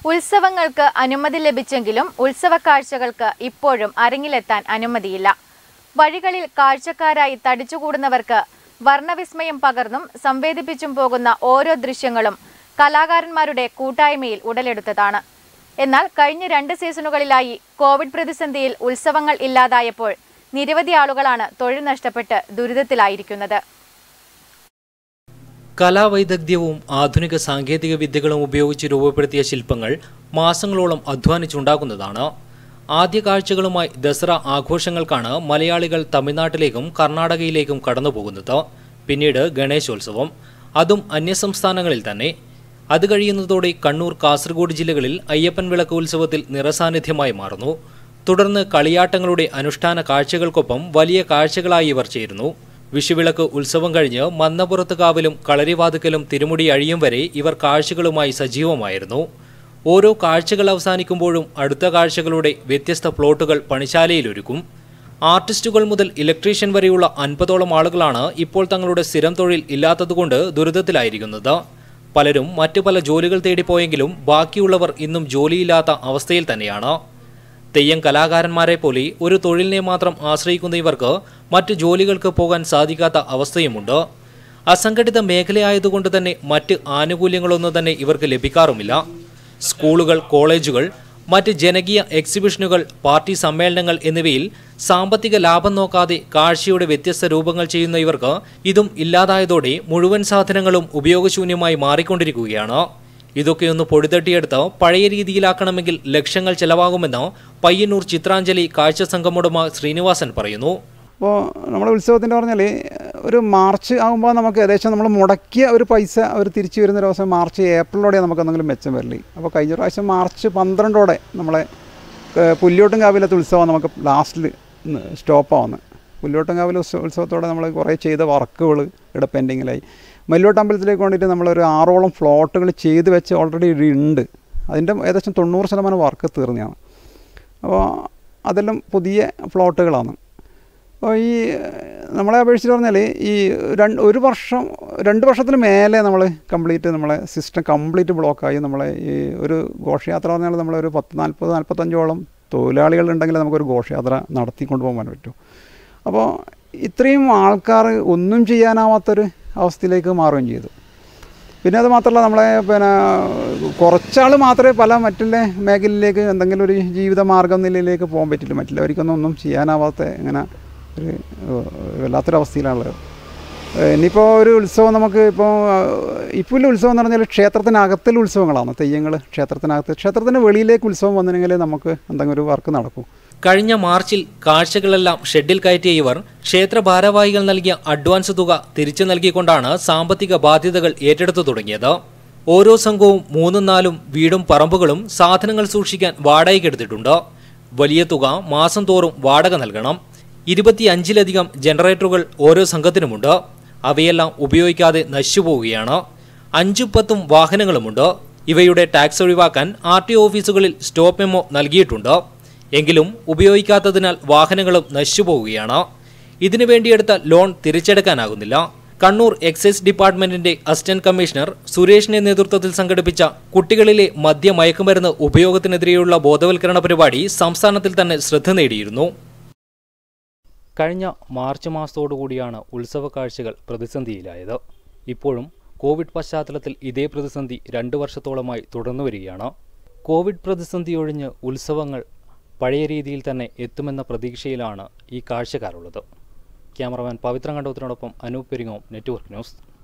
ഉത്സവങ്ങൾക്ക് അനുമതി ലഭിച്ചെങ്കിലും ഉത്സവ കാഴ്ചകൾക്ക് ഇപ്പോഴും അരങ്ങിലെത്താൻ അനുമതിയില്ല വഴികളിൽ കാഴ്ചക്കാരായി തടിച്ചുകൂടുന്നവർക്ക് വർണ്ണവിസ്മയം പകർന്നും സംവേദിപ്പിച്ചും പോകുന്ന ഓരോ ദൃശ്യങ്ങളും കലാകാരന്മാരുടെ കൂട്ടായ്മയിൽ ഉടലെടുത്തതാണ് എന്നാൽ കഴിഞ്ഞ രണ്ട് സീസണുകളിലായി കോവിഡ് പ്രതിസന്ധിയിൽ ഉത്സവങ്ങൾ ഇല്ലാതായപ്പോൾ നിരവധി ആളുകളാണ് തൊഴിൽ നഷ്ടപ്പെട്ട് ദുരിതത്തിലായിരിക്കുന്നത് കലാവൈദഗ്ധ്യവും ആധുനിക സാങ്കേതിക വിദ്യകളും ഉപയോഗിച്ച് രൂപപ്പെടുത്തിയ ശില്പങ്ങൾ മാസങ്ങളോളം അധ്വാനിച്ചുണ്ടാക്കുന്നതാണ് ആദ്യ കാഴ്ചകളുമായി ദസറ ആഘോഷങ്ങൾക്കാണ് മലയാളികൾ തമിഴ്നാട്ടിലേക്കും കർണാടകയിലേക്കും കടന്നുപോകുന്നത് പിന്നീട് ഗണേശോത്സവം അതും അന്യസംസ്ഥാനങ്ങളിൽ തന്നെ അത് കഴിയുന്നതോടെ കണ്ണൂർ കാസർഗോഡ് ജില്ലകളിൽ അയ്യപ്പൻ വിളക്ക് ഉത്സവത്തിൽ നിറസാന്നിധ്യമായി മാറുന്നു തുടർന്ന് കളിയാട്ടങ്ങളുടെ അനുഷ്ഠാന കാഴ്ചകൾക്കൊപ്പം വലിയ കാഴ്ചകളായി ഇവർ ചേരുന്നു വിഷുവിളക്ക് ഉത്സവം കഴിഞ്ഞ് മന്നപുറത്ത് കാവിലും കളരിവാതുക്കലും തിരുമുടി അഴിയും വരെ ഇവർ കാഴ്ചകളുമായി സജീവമായിരുന്നു ഓരോ കാഴ്ചകൾ അവസാനിക്കുമ്പോഴും അടുത്ത കാഴ്ചകളുടെ വ്യത്യസ്ത പ്ലോട്ടുകൾ പണിശാലയിലൊരുക്കും ആർട്ടിസ്റ്റുകൾ മുതൽ ഇലക്ട്രീഷ്യൻ വരെയുള്ള അൻപതോളം ആളുകളാണ് ഇപ്പോൾ തങ്ങളുടെ സ്ഥിരം തൊഴിൽ ഇല്ലാത്തതുകൊണ്ട് ദുരിതത്തിലായിരിക്കുന്നത് പലരും മറ്റു പല ജോലികൾ തേടിപ്പോയെങ്കിലും ബാക്കിയുള്ളവർ ഇന്നും ജോലിയില്ലാത്ത അവസ്ഥയിൽ തന്നെയാണ് തെയ്യം കലാകാരന്മാരെ പോലെ ഒരു തൊഴിലിനെ മാത്രം ആശ്രയിക്കുന്ന ഇവർക്ക് മറ്റു ജോലികൾക്ക് പോകാൻ സാധിക്കാത്ത അവസ്ഥയുമുണ്ട് അസംഘടിത മേഖലയായതുകൊണ്ട് തന്നെ മറ്റ് ആനുകൂല്യങ്ങളൊന്നും തന്നെ ഇവർക്ക് ലഭിക്കാറുമില്ല സ്കൂളുകൾ കോളേജുകൾ മറ്റ് ജനകീയ എക്സിബിഷനുകൾ പാർട്ടി സമ്മേളനങ്ങൾ എന്നിവയിൽ സാമ്പത്തിക ലാഭം നോക്കാതെ കാഴ്ചയുടെ വ്യത്യസ്ത രൂപങ്ങൾ ചെയ്യുന്ന ഇവർക്ക് ഇതും ഇല്ലാതായതോടെ മുഴുവൻ സാധനങ്ങളും ഉപയോഗശൂന്യമായി മാറിക്കൊണ്ടിരിക്കുകയാണ് ഇതൊക്കെയൊന്ന് പൊടിതട്ടിയെടുത്ത് പഴയ രീതിയിലാക്കണമെങ്കിൽ ലക്ഷങ്ങൾ ചെലവാകുമെന്ന് പയ്യന്നൂർ ചിത്രാഞ്ജലി കാഴ്ച സംഘമുടമ ശ്രീനിവാസൻ പറയുന്നു അപ്പോൾ നമ്മുടെ ഉത്സവത്തിൻ്റെ പറഞ്ഞാൽ ഒരു മാർച്ച് ആകുമ്പോൾ നമുക്ക് ഏകദേശം നമ്മൾ മുടക്കിയ ഒരു പൈസ ഒരു തിരിച്ചു വരുന്ന ദിവസം മാർച്ച് ഏപ്രിലോടെ നമുക്ക് എന്തെങ്കിലും മെച്ചം വരില്ലേ അപ്പോൾ കഴിഞ്ഞ പ്രാവശ്യം മാർച്ച് പന്ത്രണ്ടോടെ നമ്മളെ ഏഹ്, പുല്ല്യോട്ടും കാവിലത്തെ ഉത്സവം നമുക്ക് ലാസ്റ്റിൽ സ്റ്റോപ്പാവുന്നത് പുല്ല്യോട്ടും കാവിലെ ഉത്സവ ഉത്സവത്തോടെ നമ്മൾ കുറേ ചെയ്ത വർക്കുകൾ ഇവിടെ പെൻഡിങ്ങിലായി മല്ലോട്ട് അമ്പലത്തിലേക്ക് വേണ്ടിയിട്ട് നമ്മളൊരു ആറോളം ഫ്ലോട്ടുകൾ ചെയ്ത് വെച്ച് ഓൾറെഡി ഉണ്ട് അതിൻ്റെ ഏകദേശം തൊണ്ണൂറ് ശതമാനം വർക്ക് തീർന്നതാണ് അപ്പോൾ അതെല്ലാം പുതിയ ഫ്ലോട്ടുകളാണ് അപ്പോൾ ഈ നമ്മളെ അപേക്ഷിച്ച് പറഞ്ഞാൽ ഈ രണ്ട് ഒരു വർഷം രണ്ട് വർഷത്തിന് മേലെ നമ്മൾ കംപ്ലീറ്റ് നമ്മളെ സിസ്റ്റം കംപ്ലീറ്റ് ബ്ലോക്കായി നമ്മളെ ഈ ഒരു ഘോഷയാത്ര പറഞ്ഞാൽ നമ്മളൊരു പത്ത് നാൽപ്പത് നാൽപ്പത്തഞ്ചോളം തൊഴിലാളികൾ ഉണ്ടെങ്കിൽ നമുക്കൊരു ഘോഷയാത്ര നടത്തിക്കൊണ്ട് പോകാൻ പറ്റും അപ്പോൾ ഇത്രയും ആൾക്കാർ ഒന്നും ചെയ്യാനാവാത്തൊരു അവസ്ഥയിലേക്ക് മാറുകയും ചെയ്തു പിന്നെ അത് മാത്രമല്ല നമ്മളെ പിന്നെ കുറച്ചാൾ മാത്രമേ പല മറ്റുള്ള മേഖലയിലേക്ക് എന്തെങ്കിലും ഒരു ജീവിത മാർഗം നിലയിലേക്ക് പോകാൻ പറ്റില്ല മറ്റുള്ളവർക്കൊന്നും ഒന്നും ചെയ്യാനാവാത്ത ഇങ്ങനെ ഒരു ഏഹ്, വല്ലാത്തൊരവസ്ഥയിലാണുള്ളത് ഏഹ്, ഇനിയിപ്പോൾ ഒരു ഉത്സവം നമുക്ക് ഇപ്പോൾ ഇപ്പോൾ ഉത്സവം എന്ന് പറഞ്ഞാൽ ക്ഷേത്രത്തിനകത്തുള്ള ഉത്സവങ്ങളാണ് തെയ്യങ്ങൾ ക്ഷേത്രത്തിനകത്ത് ക്ഷേത്രത്തിൻ്റെ വെളിയിലേക്ക് ഉത്സവം വന്നിട്ടുണ്ടെങ്കിൽ നമുക്ക് എന്തെങ്കിലും ഒരു വർക്ക് നടക്കും കഴിഞ്ഞ മാർച്ചിൽ കാഴ്ചകളെല്ലാം ഷെഡിൽ കയറ്റിയ ഇവർ ക്ഷേത്ര ഭാരവാഹികൾ നൽകിയ അഡ്വാൻസ് തുക തിരിച്ചു നൽകിക്കൊണ്ടാണ് സാമ്പത്തിക ബാധ്യതകൾ ഏറ്റെടുത്തു തുടങ്ങിയത് ഓരോ സംഘവും മൂന്നും നാലും വീടും പറമ്പുകളും സാധനങ്ങൾ സൂക്ഷിക്കാൻ വാടകയ്ക്കെടുത്തിട്ടുണ്ട് വലിയ തുക മാസം തോറും വാടക നൽകണം ഇരുപത്തിയഞ്ചിലധികം ജനറേറ്ററുകൾ ഓരോ സംഘത്തിനുമുണ്ട് അവയെല്ലാം ഉപയോഗിക്കാതെ നശിച്ചുപോവുകയാണ് അഞ്ചും പത്തും വാഹനങ്ങളുമുണ്ട് ഇവയുടെ ടാക്സ് ഒഴിവാക്കാൻ ആർ ടി ഓഫീസുകളിൽ സ്റ്റോപ്പ് മെമ്മോ നൽകിയിട്ടുണ്ട് എങ്കിലും ഉപയോഗിക്കാത്തതിനാൽ വാഹനങ്ങളും നശിച്ചുപോവുകയാണ് ഇതിനു വേണ്ടിയെടുത്ത ലോൺ തിരിച്ചെടുക്കാനാകുന്നില്ല കണ്ണൂർ എക്സൈസ് ഡിപ്പാർട്ട്മെന്റിന്റെ അസിസ്റ്റന്റ് കമ്മീഷണർ സുരേഷിന്റെ നേതൃത്വത്തിൽ സംഘടിപ്പിച്ച കുട്ടികളിലെ മദ്യ മയക്കുമരുന്ന് ഉപയോഗത്തിനെതിരെയുള്ള ബോധവൽക്കരണ പരിപാടി സംസ്ഥാനത്തിൽ തന്നെ ശ്രദ്ധ നേടിയിരുന്നു കഴിഞ്ഞ മാർച്ച് മാസത്തോടുകൂടിയാണ് ഉത്സവ കാഴ്ചകൾ പ്രതിസന്ധിയിലായത് ഇപ്പോഴും കോവിഡ് പശ്ചാത്തലത്തിൽ ഇതേ പ്രതിസന്ധി രണ്ട് വർഷത്തോളമായി തുടർന്നു വരികയാണ് കോവിഡ് പ്രതിസന്ധി ഒഴിഞ്ഞ് ഉത്സവങ്ങൾ പഴയ രീതിയിൽ തന്നെ എത്തുമെന്ന പ്രതീക്ഷയിലാണ് ഈ കാഴ്ചക്കാരുള്ളത് ക്യാമറമാൻ പവിത്രൻ കണ്ടോത്തിനോടൊപ്പം അനൂപ് പെരിങ്ങോം നെറ്റ്വർക്ക് ന്യൂസ്